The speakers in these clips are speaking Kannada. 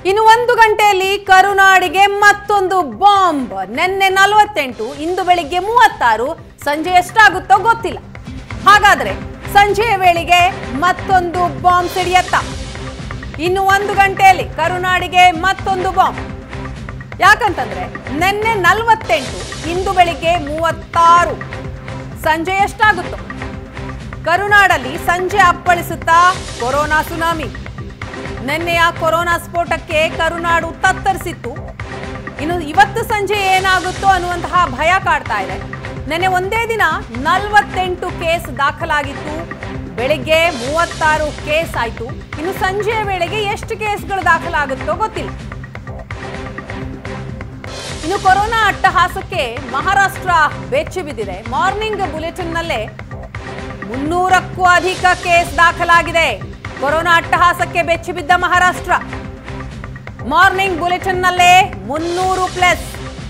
ಇನ್ನು ಒಂದು ಗಂಟೆಯಲ್ಲಿ ಕರುನಾಡಿಗೆ ಮತ್ತೊಂದು ಬಾಂಬ್ ನಿನ್ನೆ ನಲವತ್ತೆಂಟು ಇಂದು ಬೆಳಿಗ್ಗೆ ಮೂವತ್ತಾರು ಸಂಜೆ ಎಷ್ಟಾಗುತ್ತೋ ಗೊತ್ತಿಲ್ಲ ಹಾಗಾದ್ರೆ ಸಂಜೆಯ ವೇಳೆಗೆ ಮತ್ತೊಂದು ಬಾಂಬ್ ಸಿಡಿಯತ್ತ ಇನ್ನು ಒಂದು ಗಂಟೆಯಲ್ಲಿ ಕರುನಾಡಿಗೆ ಮತ್ತೊಂದು ಬಾಂಬ್ ಯಾಕಂತಂದ್ರೆ ನಿನ್ನೆ ನಲವತ್ತೆಂಟು ಇಂದು ಬೆಳಿಗ್ಗೆ ಮೂವತ್ತಾರು ಸಂಜೆ ಎಷ್ಟಾಗುತ್ತೋ ಕರುನಾಡಲ್ಲಿ ಸಂಜೆ ಅಪ್ಪಳಿಸುತ್ತಾ ಕೊರೋನಾ ಸುನಾಮಿ ನಿನ್ನೆಯ ಕೊರೋನಾ ಸ್ಫೋಟಕ್ಕೆ ಕರುನಾಡು ತತ್ತರಿಸಿತ್ತು ಇನ್ನು ಇವತ್ತು ಸಂಜೆ ಏನಾಗುತ್ತೋ ಅನ್ನುವಂತಹ ಭಯ ಕಾಡ್ತಾ ಇದೆ ನಿನ್ನೆ ಒಂದೇ ದಿನ ನಲವತ್ತೆಂಟು ಕೇಸ್ ದಾಖಲಾಗಿತ್ತು ಬೆಳಿಗ್ಗೆ ಮೂವತ್ತಾರು ಕೇಸ್ ಆಯ್ತು ಇನ್ನು ಸಂಜೆಯ ವೇಳೆಗೆ ಎಷ್ಟು ಕೇಸ್ಗಳು ದಾಖಲಾಗುತ್ತೋ ಗೊತ್ತಿಲ್ಲ ಇನ್ನು ಕೊರೋನಾ ಅಟ್ಟಹಾಸಕ್ಕೆ ಮಹಾರಾಷ್ಟ್ರ ಬೆಚ್ಚಿ ಬಿದ್ದಿದೆ ಮಾರ್ನಿಂಗ್ ಬುಲೆಟಿನ್ನಲ್ಲೇ ಮುನ್ನೂರಕ್ಕೂ ಅಧಿಕ ಕೇಸ್ ದಾಖಲಾಗಿದೆ ಕೊರೋನಾ ಅಟ್ಟಹಾಸಕ್ಕೆ ಬೆಚ್ಚಿ ಬಿದ್ದ ಮಹಾರಾಷ್ಟ್ರ ಮಾರ್ನಿಂಗ್ ಬುಲೆಟಿನ್ನಲ್ಲೇ ಮುನ್ನೂರು ಪ್ಲಸ್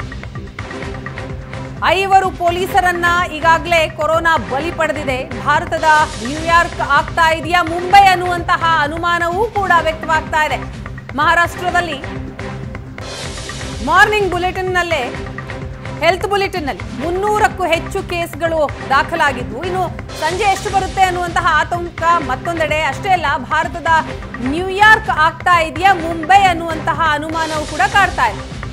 ಐವರು ಪೊಲೀಸರನ್ನ ಈಗಾಗಲೇ ಕೊರೋನಾ ಬಲಿ ಪಡೆದಿದೆ ಭಾರತದ ನ್ಯೂಯಾರ್ಕ್ ಆಗ್ತಾ ಇದೆಯಾ ಮುಂಬೈ ಅನ್ನುವಂತಹ ಅನುಮಾನವೂ ಕೂಡ ವ್ಯಕ್ತವಾಗ್ತಾ ಇದೆ ಮಹಾರಾಷ್ಟ್ರದಲ್ಲಿ ಮಾರ್ನಿಂಗ್ ಬುಲೆಟಿನ್ನಲ್ಲೇ ಹೆಲ್ತ್ ಬುಲೆಟಿನ್ನಲ್ಲಿ ಮುನ್ನೂರಕ್ಕೂ ಹೆಚ್ಚು ಕೇಸ್ಗಳು ದಾಖಲಾಗಿದ್ವು ಇನ್ನು ಸಂಜೆ ಎಷ್ಟು ಬರುತ್ತೆ ಅನ್ನುವಂತಹ ಆತಂಕ ಮತ್ತೊಂದೆಡೆ ಅಷ್ಟೇ ಅಲ್ಲ ಭಾರತದ ನ್ಯೂಯಾರ್ಕ್ ಆಗ್ತಾ ಇದೆಯಾ ಮುಂಬೈ ಅನ್ನುವಂತಹ ಅನುಮಾನವು ಕೂಡ ಕಾಡ್ತಾ ಇದೆ